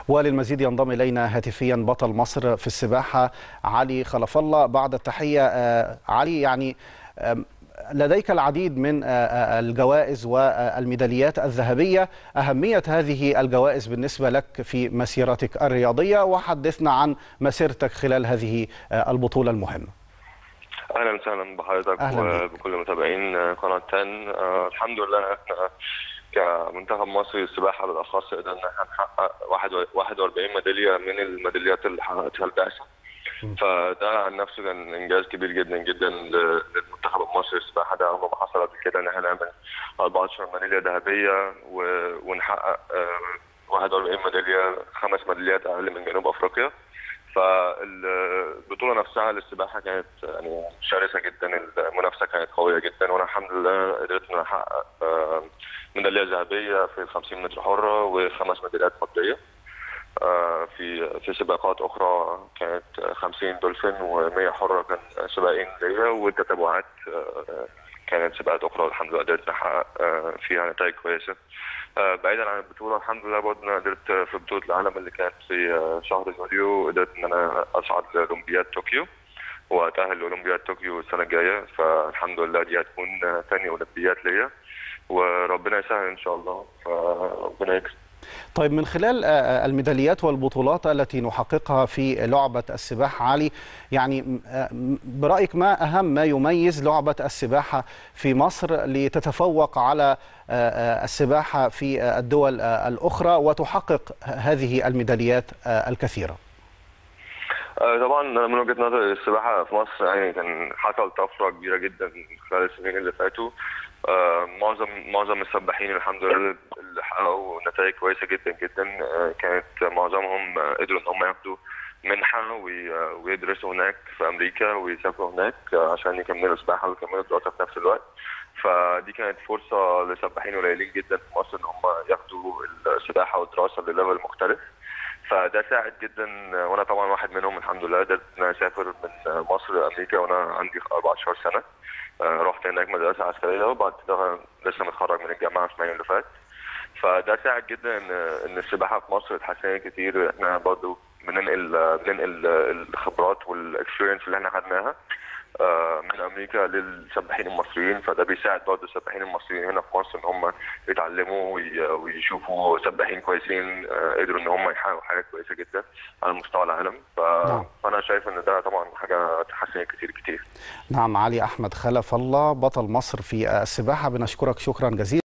وللمزيد ينضم الينا هاتفيا بطل مصر في السباحه علي خلف الله بعد التحيه علي يعني لديك العديد من الجوائز والميداليات الذهبيه اهميه هذه الجوائز بالنسبه لك في مسيرتك الرياضيه وحدثنا عن مسيرتك خلال هذه البطوله المهمه اهلا وسهلا بحضرتك وبكل متابعين قناه تان آه الحمد لله احنا كمنتخب مصر للسباحه بالاخص قدرنا نحقق 41 ميداليه من الميداليات اللي حققتها البعثه فده عن نفسه كان انجاز كبير جدا جدا للمنتخب المصري للسباحه ده عمره ما حصل قبل كده ان احنا نعمل 14 ميداليه ذهبيه ونحقق 41 ميداليه خمس ميداليات اقل من جنوب افريقيا فالبطوله نفسها للسباحه كانت يعني شرسه جدا المنافسه كانت قويه جدا وانا الحمد لله قدرت ان احقق ميداليه ذهبيه في ال 50 متر حره وخمس ميداليات فضيه في في سباقات اخرى كانت 50 دولفين و100 حره كان سباقين ليا والتتابعات كانت سباقات اخرى الحمد لله قدرت احقق فيها نتائج كويسه بعيدا عن البطوله الحمد لله برضه انا قدرت في بطوله العالم اللي كانت في شهر يوليو قدرت ان انا اصعد لاولمبياد طوكيو واتاهل لاولمبياد طوكيو السنه الجايه فالحمد لله دي هتكون ثاني اولمبياد ليا وربنا يسهل ان شاء الله فربنا يكسب طيب من خلال الميداليات والبطولات التي نحققها في لعبة السباحة علي يعني برأيك ما أهم ما يميز لعبة السباحة في مصر لتتفوق على السباحة في الدول الأخرى وتحقق هذه الميداليات الكثيرة طبعا من وجهه نظري السباحه في مصر يعني كان حصل طفره كبيره جدا خلال السنين اللي فاتوا آه معظم معظم السباحين الحمد لله اللي حققوا نتائج كويسه جدا جدا آه كانت معظمهم قدروا ان هم ياخدوا منحه ويدرسوا هناك في امريكا ويسافروا هناك عشان يكملوا سباحه ويكملوا دراسه في نفس الوقت فدي كانت فرصه لسباحين قليلين جدا في مصر ان هم ياخدوا السباحه والدراسه لليفل مختلف فده ساعد جدا وانا طبعا واحد منهم الحمد لله قدرت ان انا اسافر من مصر لامريكا وانا عندي 14 سنه رحت هناك مدرسه عسكريه وبعد كده لسه متخرج من الجامعه في مايو اللي فات فده ساعد جدا ان ان السباحه في مصر اتحسنت كتير احنا برضو بننقل بننقل الخبرات والاكسبيرينس اللي احنا خدناها من امريكا للسباحين المصريين فده بيساعد برضه السباحين المصريين هنا في مصر ان هم يتعلموا ويشوفوا سباحين كويسين قدروا ان هم يحققوا حاجات كويسه جدا على مستوى العالم ف... نعم. فانا شايف ان ده طبعا حاجه تحسن كتير كتير نعم علي احمد خلف الله بطل مصر في السباحه بنشكرك شكرا جزيلا